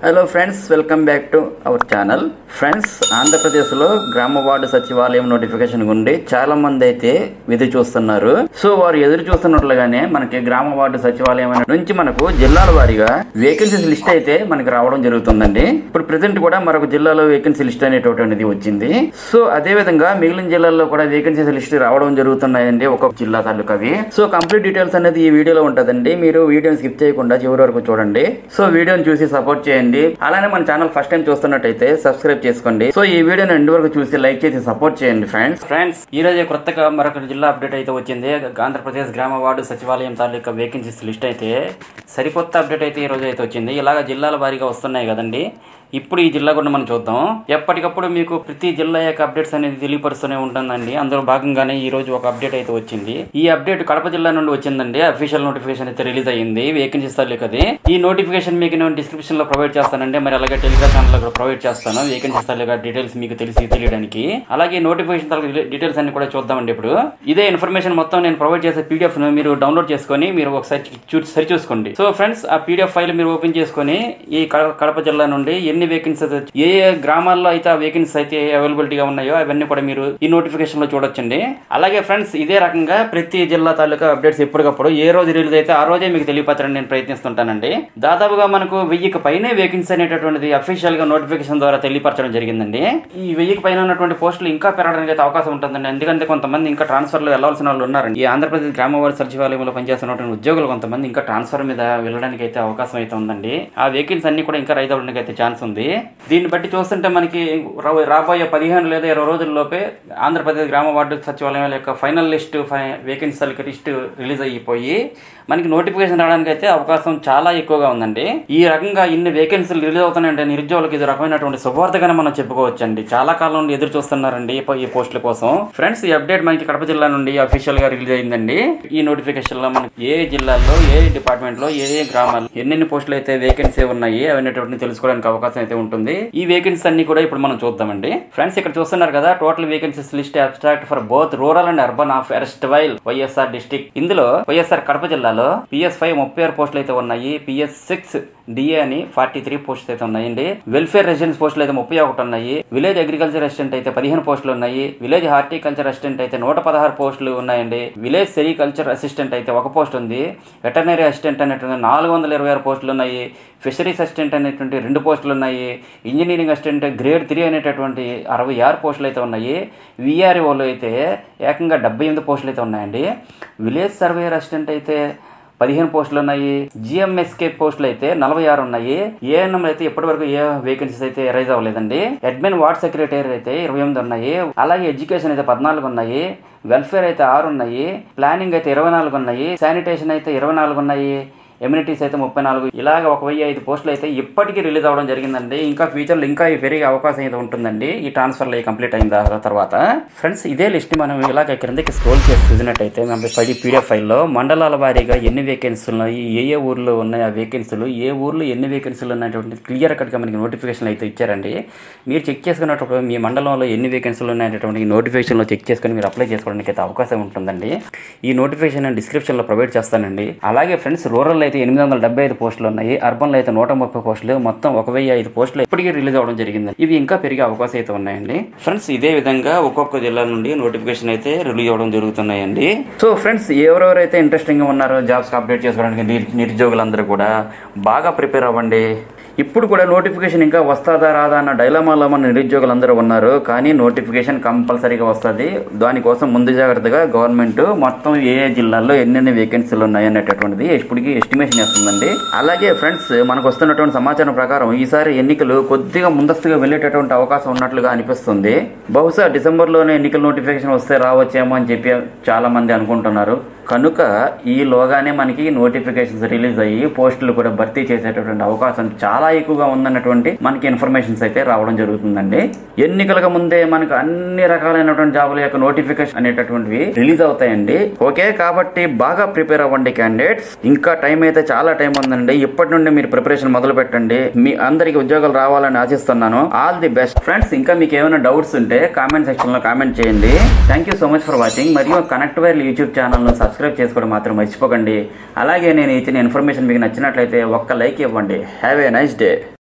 hello friends welcome back to our channel friends ఆంధ్రప్రదేశ్లో గ్రామ వార్డు సచివాలయం నోటిఫికేషన్ గుండి చాలా మంది అయితే ఎదురు చూస్తున్నారు సో వారు ఎదురు చూస్తున్నట్లుగానే మనకి గ్రామ వార్డు సచివాలయం అనే నుంచి మనకు జిల్లాల వారీగా వేకెన్సీస్ లిస్ట్ అయితే మనకి రావడం జరుగుతుందండి ఇప్పుడు ప్రెసెంట్ కూడా మరొక జిల్లాలో వేకెన్సీ లిస్ట్ అనేటటువంటిది వచ్చింది సో అదే విధంగా మిగిలిన జిల్లాల్లో కూడా వేకెన్సీస్ లిస్ట్ రావడం జరుగుతున్నాయండి ఒక్కొక్క జిల్లా తాలూకావి సో కంప్లీట్ డీటెయిల్స్ అనేది ఈ వీడియోలో ఉంటుందండి మీరు వీడియోని స్కిప్ చేయకుండా చివరి వరకు చూడండి సో వీడియోని చూసి సపోర్ట్ చేయండి అలానే మన ఛానల్ ఫస్ట్ టైం చూస్తున్నట్టయితే సబ్స్క్రైబ్ చేసుకోండి సో ఈ వీడియోని ఎండ్ వరకు చూసి లైక్ చేసి సపోర్ట్ చేయండి ఫ్రెండ్స్ ఫ్రెండ్స్ ఈ రోజే కొత్తగా మరొక జిల్లా అప్డేట్ అయితే వచ్చింది ఆంధ్రప్రదేశ్ గ్రామ వార్డు సచివాలయం తాలూకా వేకెన్సీస్ లిస్ట్ అయితే సరికొత్త అప్డేట్ అయితే ఈ రోజు అయితే వచ్చింది ఇలాగ జిల్లాల వారీగా వస్తున్నాయి కదండి ఇప్పుడు ఈ జిల్లా కూడా మనం చూద్దాం ఎప్పటికప్పుడు మీకు ప్రతి జిల్లా యొక్క అప్డేట్స్ అనేది తెలియపరుస్తూనే ఉంటుందండి అందులో భాగంగానే ఈ రోజు ఒక అప్డేట్ అయితే వచ్చింది ఈ అప్డేట్ కడప జిల్లా నుండి వచ్చిందండి అఫీషియల్ నోటిఫికేషన్ అయితే రిలీజ్ అయ్యింది వేకెన్సీ తాలూకది ఈ నోటిఫికేషన్ మీకు నేను డిస్క్రిప్షన్ లో ప్రొవైడ్ చేస్తానండి మరి అలాగే టెలిగ్రామ్ ఛానల్ లో కూడా ప్రొవైడ్ చేస్తాను వేకెన్సీ తాలూకా డీటెయిల్స్ మీకు తెలిసి తెలియడానికి అలాగే నోటిఫికేషన్ తాలూకా డీటెయిల్స్ అన్ని కూడా చూద్దామండి ఇప్పుడు ఇదే ఇన్ఫర్మేషన్ మొత్తం నేను ప్రొవైడ్ చేసే పీడిఎఫ్ ను మీరు డౌన్లోడ్ చేసుకొని మీరు ఒకసారి చూ సరి చూసుకోండి సో ఫ్రెండ్స్ ఆ పీడిఎఫ్ ఫైల్ మీరు ఓపెన్ చేసుకొని ఈ కడ- కడప జిల్లా నుండి ఎన్ని వేకెన్సీస్ ఏ ఏ గ్రామాల్లో అయితే ఆ వేకెన్సీస్ అయితే అవైలబిలిటీగా ఉన్నాయో అవన్నీ కూడా మీరు ఈ నోటిఫికేషన్ లో చూడొచ్చండి అలాగే ఫ్రెండ్స్ ఇదే రకంగా ప్రతి జిల్లా తాలూకా అప్డేట్స్ ఎప్పటికప్పుడు ఏ రోజు రిలీజ్ అయితే ఆ రోజే మీకు తెలియపరచడానికి నేను ప్రయత్నిస్తుంటానండి దాదాపుగా మనకు వెయ్యికి పైనే వేకెన్సీ అనేటటువంటిది అఫీషియల్ గా నోటిఫికేషన్ ద్వారా తెలియపరచడం జరిగిందండి ఈ వెయ్యికి పైన ఉన్నటువంటి పోస్టులు ఇంకా పెరగడానికి అయితే అవకాశం ఉంటుందండి ఎందుకంటే కొంతమంది ఇంకా ట్రాన్స్ఫర్ లో వెళ్లాల్సిన వాళ్ళు ఉన్నారండి ఈ ఆంధ్రప్రదేశ్ గ్రామ వార్డు సచివాలయంలో పనిచేస్తున్నటువంటి ఉద్యోగులు కొంతమంది ఇంకా ట్రాన్స్ఫర్ మీద వెళ్ళడానికి అయితే అవకాశం అయితే ఉందండి ఆ వేకెన్సీ అన్ని కూడా ఇంకా రైతు అవ్వడానికి అయితే ఛాన్స్ ఉంది దీన్ని బట్టి చూస్తుంటే మనకి రా- రాబోయే పదిహేను లేదా ఇరవై రోజుల్లోపే ఆంధ్రప్రదేశ్ గ్రామ వార్డు సచివాలయం యొక్క final list vacancy list release అయిపోయి మనకి నోటిఫికేషన్ రావడానికి అయితే అవకాశం చాలా ఎక్కువగా ఉందండి ఈ రకంగా ఇన్ని వేకెన్సీలు రిలీజ్ అవుతున్నాయంటే నిరుద్యోగులకు ఇది రకమైనటువంటి శుభవార్తగానే మనం చెప్పుకోవచ్చండి చాలా కాలం నుండి ఎదురు చూస్తున్నారండి ఈ పో- ఈ పోస్టుల కోసం ఫ్రెండ్స్ ఈ అప్డేట్ మనకి కడప జిల్లా నుండి అఫీషియల్ గా రిలీజ్ అయిందండి ఈ నోటిఫికేషన్ లో మనకి ఏ జిల్లాల్లో ఏ డిపార్ట్మెంట్ లో ఏ ఏ గ్రామాల్లో ఎన్నెన్ని పోస్టులు అయితే వేకెన్సీ ఉన్నాయి అవన్నీ తెలుసుకోవడానికి అవకాశం అయితే ఉంటుంది ఈ వేకెన్సీ అన్ని కూడా ఇప్పుడు మనం చూద్దామండి ఫ్రెండ్స్ ఇక్కడ చూస్తున్నారు కదా total vacancies list abstract for both rural and urban of areas wise YSR district ఇందులో వైఎస్ఆర్ కడప జిల్లాలో పిఎస్ ఫైవ్ ముప్పై ఆరు పోస్టులు అయితే ఉన్నాయి పిఎస్ సిక్స్ డిఏ అని ఫార్టీ త్రీ పోస్టులు అయితే ఉన్నాయండి వెల్ఫేర్ రెసిడెన్స్ పోస్టులు అయితే ముప్పై ఒకటి ఉన్నాయి విలేజ్ అగ్రికల్చర్ అసిస్టెంట్ అయితే పదిహేను పోస్టులు ఉన్నాయి విలేజ్ హార్టికల్చర్ అసిస్టెంట్ అయితే నూట పదహారు పోస్టులు ఉన్నాయండి విలేజ్ సెరికల్చర్ అసిస్టెంట్ అయితే ఒక పోస్ట్ ఉంది వెటర్నరీ అసిస్టెంట్ అనేటువంటి నాలుగు వందల ఇరవై ఆరు పోస్టులు ఉన్నాయి ఫిషరీస్ అసిస్టెంట్ అనేటువంటి రెండు పోస్టులు ఉన్నాయి ఇంజనీరింగ్ అసిస్టెంట్ గ్రేడ్ త్రీ అనేటటువంటి అరవై ఆరు పోస్టులు అయితే ఉన్నాయి విఆర్ఓలు అయితే ఏకంగా డెబ్బై ఎనిమిది పోస్టులు అయితే ఉన్నాయండి విలేజ్ సర్వేయర్ అసిస్టెంట్ అయితే పదిహేను పోస్టులు ఉన్నాయి జిఎంఎస్కే పోస్టులు అయితే నలభై ఆరు ఉన్నాయి ఏఎన్ఎం అయితే ఇప్పటి వరకు ఏ వేకెన్సీస్ అయితే రైజ్ అవ్వలేదండి అడ్మిన్ వార్డ్ సెక్రటరీ అయితే ఇరవై ఎనిమిది ఉన్నాయి అలాగే ఎడ్యుకేషన్ అయితే పద్నాలుగు ఉన్నాయి వెల్ఫేర్ అయితే ఆరు ఉన్నాయి ప్లానింగ్ అయితే ఇరవై నాలుగు ఉన్నాయి శానిటేషన్ అయితే ఇరవై నాలుగు ఉన్నాయి ఎమ్యూనిటీస్ అయితే ముప్పై నాలుగు ఇలాగ ఒక వెయ్యి ఐదు పోస్టులు అయితే ఇప్పటికీ రిలీజ్ అవ్వడం జరిగిందండి ఇంకా ఫ్యూచర్లో ఇంకా ఇవి పెరిగే అవకాశం అయితే ఉంటుందండి ఈ ట్రాన్స్ఫర్లు అయి కంప్లీట్ అయిన దా- తర్వాత ఫ్రెండ్స్ ఇదే లిస్ట్ మనం ఇలాగ క్రిందకి స్క్రోల్ చేసి చూసినట్టయితే మనం పడి పీడిఎఫ్ ఫైల్లో మండలాల వారీగా ఎన్ని వేకెన్సీలు ఉన్నాయి ఏ ఏ ఊర్లో ఉన్నాయి ఆ వేకెన్సీలు ఏ ఊర్లో ఎన్ని వేకెన్సీలు ఉన్నటువంటి క్లియర్ కట్గా మనకి నోటిఫికేషన్ అయితే ఇచ్చారండి మీరు చెక్ చేసుకున్నప్పుడు మీ మండలంలో ఎన్ని వేకెన్సీలు ఉన్నాయనేటువంటి నోటిఫికేషన్లో చెక్ చేసుకొని మీరు అప్లై చేసుకోవడానికి అయితే అవకాశం ఉంటుందండి ఈ నోటిఫికేషన్ నేను డిస్క్రిప్షన్లో ప్రొవైడ్ చేస్తానండి అలాగే ఫ్రెండ్స్ రూరల్ అయితే ఎనిమిది వందల డెబ్బై ఐదు పోస్టులు ఉన్నాయి అర్బన్లో అయితే నూట ముప్పై పోస్టులు మొత్తం ఒక వెయ్యి ఐదు పోస్టులు ఇప్పటికీ రిలీజ్ అవ్వడం జరిగింది ఇవి ఇంకా పెరిగే అవకాశం అయితే ఉన్నాయండి ఫ్రెండ్స్ ఇదే విధంగా ఒక్కొక్క జిల్లా నుండి నోటిఫికేషన్ అయితే రిలీజ్ అవ్వడం జరుగుతున్నాయండి సో ఫ్రెండ్స్ ఎవరెవరైతే ఇంట్రెస్టింగ్ గా ఉన్నారో జాబ్స్ అప్డేట్ చేసుకోవడానికి నిరు- నిరుద్యోగులందరూ కూడా బాగా ప్రిపేర్ అవ్వండి ఇప్పుడు కూడా నోటిఫికేషన్ ఇంకా వస్తుందా రాదా అన్న డైలమాలో మన నిరుద్యోగులందరూ ఉన్నారు కానీ నోటిఫికేషన్ కంపల్సరీగా వస్తుంది దానికోసం ముందు జాగ్రత్తగా గవర్నమెంట్ మొత్తం ఏ ఏ జిల్లాల్లో ఎన్నెన్ని వేకెన్సీలు ఉన్నాయి అనేటటువంటిది ఇప్పటికి ఎస్టిమేషన్ చేస్తుందండి అలాగే ఫ్రెండ్స్ మనకు వస్తున్నటువంటి సమాచారం ప్రకారం ఈసారి ఎన్నికలు కొద్దిగా ముందస్తుగా వెళ్ళేటటువంటి అవకాశం ఉన్నట్లుగా అనిపిస్తుంది బహుశా డిసెంబర్లోనే ఎన్నికల నోటిఫికేషన్ వస్తే రావచ్చేమో అని చెప్పి చాలా మంది అనుకుంటున్నారు కనుక ఈలోగానే మనకి నోటిఫికేషన్స్ రిలీజ్ అయ్యి పోస్టులు కూడా భర్తీ చేసేటటువంటి అవకాశం చాలా ఎక్కువగా ఉందన్నటువంటి మనకి ఇన్ఫర్మేషన్స్ అయితే రావడం జరుగుతుందండి ఎన్నికలకు ముందే మనకు అన్ని రకాలైనటువంటి జాబుల యొక్క నోటిఫికేషన్ అనేటటువంటివి రిలీజ్ అవుతాయండి ఓకే కాబట్టి బాగా ప్రిపేర్ అవ్వండి క్యాండిడేట్స్ ఇంకా టైం అయితే చాలా టైం ఉందండి ఇప్పటి నుండి మీరు ప్రిపరేషన్ మొదలు పెట్టండి మీ అందరికి ఉద్యోగాలు రావాలని ఆశిస్తున్నాను ఆల్ ది బెస్ట్ ఫ్రెండ్స్ ఇంకా మీకు ఏమైనా డౌట్స్ ఉంటే కామెంట్ సెక్షన్ లో కామెంట్ చేయండి thank you so much for watching మరియు కనెక్ట్ వైర్ యూట్యూబ్ ఛానల్ ను సబ్స్క్రైబ్ చేసుకోవడం మాత్రం మర్చిపోకండి అలాగే నేను ఇచ్చిన ఇన్ఫర్మేషన్ మీకు నచ్చినట్లయితే ఒక్క లైక్ ఇవ్వండి హ్యావ్ ఏ నైస్ డే